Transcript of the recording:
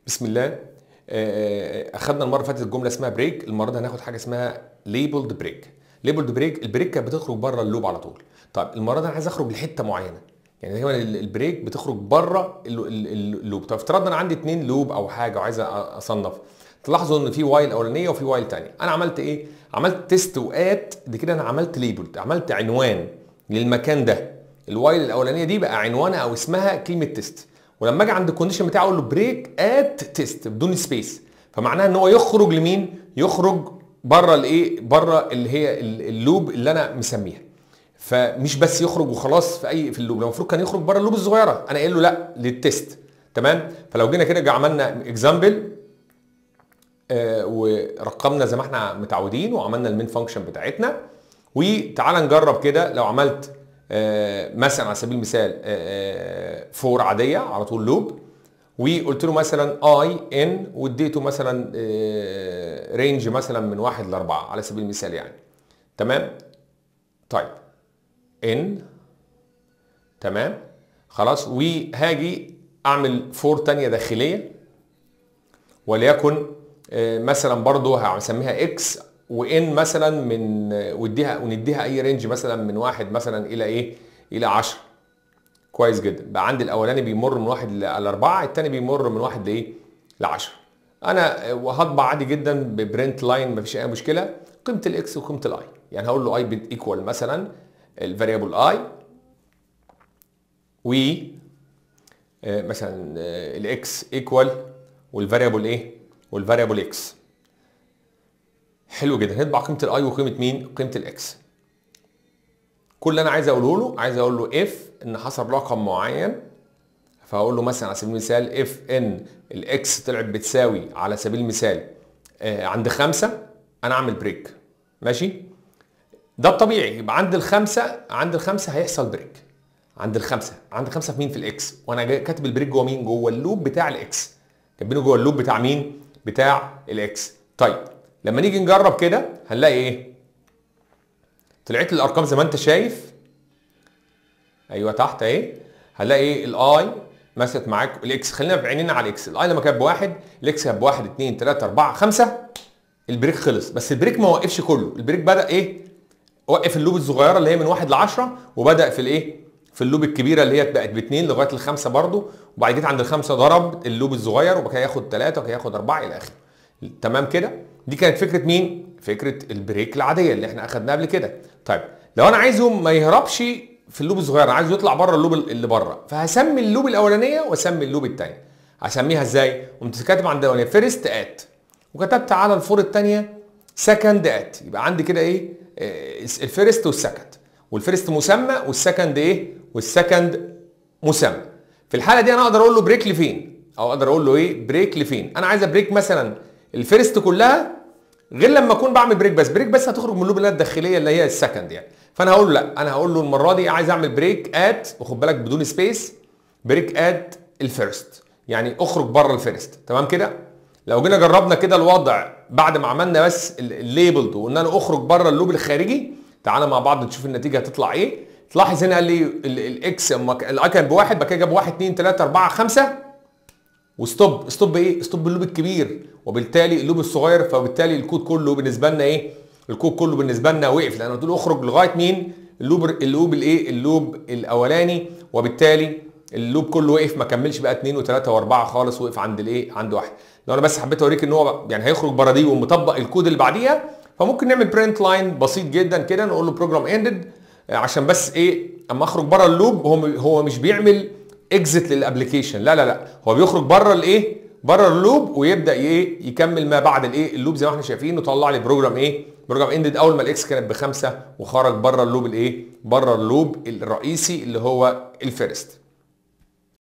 بسم الله آه، اخدنا المره اللي فاتت الجمله اسمها بريك المره دي هناخد حاجه اسمها ليبلد بريك ليبلد بريك البريك كانت بتخرج بره اللوب على طول طيب المره دي انا عايز اخرج لحته معينه يعني دايما ال- البريك بتخرج بره ال- ال- ال- اللوب طب افترضنا انا عندي اتنين لوب او حاجه وعايز أ- اصنف تلاحظوا ان في وايل اولانيه وفي وايل تانية انا عملت ايه عملت تيست وات دي كده انا عملت ليبلد عملت عنوان للمكان ده الوايل الاولانيه دي بقى عنوانها او اسمها كلمه تيست ولما اجي عند الكونديشن بتاعه اقول له بريك ات تيست بدون سبيس فمعناها ان هو يخرج لمين يخرج بره الايه بره اللي هي ال- اللوب اللي انا مسميها فمش بس يخرج وخلاص في اي في اللوب لو المفروض كان يخرج بره اللوب الصغيره انا قايل له لا للتيست تمام فلو جينا كده جا عملنا اكزامبل آه، ورقمنا زي ما احنا متعودين وعملنا المين فانكشن بتاعتنا وتعالى نجرب كده لو عملت آه، مثلا على سبيل المثال فور عاديه على طول لوب وقلت له مثلا اي ان واديته مثلا رينج مثلا من واحد لاربعه على سبيل المثال يعني تمام طيب ان تمام خلاص وهاجي اعمل فور تانية داخليه وليكن آه، مثلا برضو هسميها اكس وان مثلا من آه، واديها ونديها اي رينج مثلا من واحد مثلا الى ايه الى 10 كويس جدا بقى عندي الاولاني بيمر من واحد ل- لاربعه الثاني بيمر من واحد لايه ل 10 انا آه، وهطبع عادي جدا ببرنت لاين مفيش اي مشكله قيمه الاكس وقيمه الاي يعني هقول له اي ايكوال مثلا الفاريبل اي و آه، مثلا الاكس ايكوال والفاريبل ايه والفاريبل اكس حلو جدا هنطبع قيمه الاي وقيمه مين قيمه الاكس كل اللي انا عايز اقوله له عايز اقول له اف ان حصل رقم معين فهقول له مثلا على سبيل المثال اف ان الاكس طلعت بتساوي على سبيل المثال آه، عند خمسة انا اعمل بريك ماشي ده الطبيعي يبقى عند الخمسة عند الخمسة هيحصل بريك عند الخمسة عند الخمسة في مين في الاكس وانا جاي كاتب البريك جوه مين جوه اللوب بتاع الاكس كاتبينه جوه اللوب بتاع مين بتاع الاكس طيب لما نيجي نجرب كده هنلاقي ايه طلعت لي الارقام زي ما انت شايف ايوه تحت اهي هنلاقي ايه الاي مثلت معاك الاكس خلينا بعينينا على الاكس الاي لما كانت بواحد الاكس كانت بواحد اثنين ثلاثة أربعة خمسة البريك خلص بس البريك ما وقفش كله البريك بدأ ايه وقف اللوب الصغيره اللي هي من واحد ل 10 وبدا في الايه في اللوب الكبيره اللي هي بقت باثنين لغايه الخمسه برضو وبعد كده عند الخمسه ضرب اللوب الصغير وبعد كده ياخد ثلاثه وبعد كده ياخد اربعه الى اخره تمام كده دي كانت فكره مين فكره البريك العاديه اللي احنا اخدناها قبل كده طيب لو انا عايزه ما يهربش في اللوب الصغير انا عايزه يطلع بره اللوب اللي بره فهسمي اللوب الاولانيه واسمي اللوب الثانيه هسميها ازاي قمت كاتب عند الاولانيه فيرست ات وكتبت على الفور الثانيه سكند ات يبقى عندي كده ايه آه، الفيرست والسكند والفيرست مسمى والسكند ايه والسكند مسمى في الحاله دي انا اقدر اقول له بريك لفين او اقدر اقول له ايه بريك لفين انا عايز ابريك مثلا الفيرست كلها غير لما اكون بعمل بريك بس بريك بس هتخرج من اللوب اللي هي الداخليه اللي هي السكند يعني فانا هقول له لا انا هقول له المره دي عايز اعمل بريك ات وخد بالك بدون سبيس بريك ات الفيرست يعني اخرج بره الفيرست تمام كده لو جينا جربنا كده الوضع بعد ما عملنا بس الليبلد وان انا اخرج بره اللوب الخارجي تعالى مع بعض نشوف النتيجه هتطلع ايه تلاحظ هنا قال لي ال- الاكس اما ك- الاي كان بواحد بعد كده جاب واحد اثنين ثلاثه اربعه خمسه وستوب ستوب ايه ستوب اللوب الكبير وبالتالي اللوب الصغير فبالتالي الكود كله بالنسبه لنا ايه الكود كله بالنسبه لنا وقف لان قلت له اخرج لغايه مين اللوب اللوب الايه اللوب الاولاني وبالتالي اللوب كله وقف ما كملش بقى 2 و3 و4 خالص وقف عند الايه عند واحد لو انا بس حبيت اوريك ان هو يعني هيخرج بره دي ومطبق الكود اللي بعديها فممكن نعمل برنت لاين بسيط جدا كده نقول له بروجرام اندد عشان بس ايه اما اخرج بره اللوب هو هو مش بيعمل اكزit للابلكيشن لا لا لا هو بيخرج بره الايه بره اللوب ويبدا ايه يكمل ما بعد الايه اللوب زي ما احنا شايفين وطلع لي بروجرام ايه بروجرام اندد اول ما الاكس كانت بخمسه وخرج بره اللوب الايه بره اللوب الرئيسي اللي هو الفيرست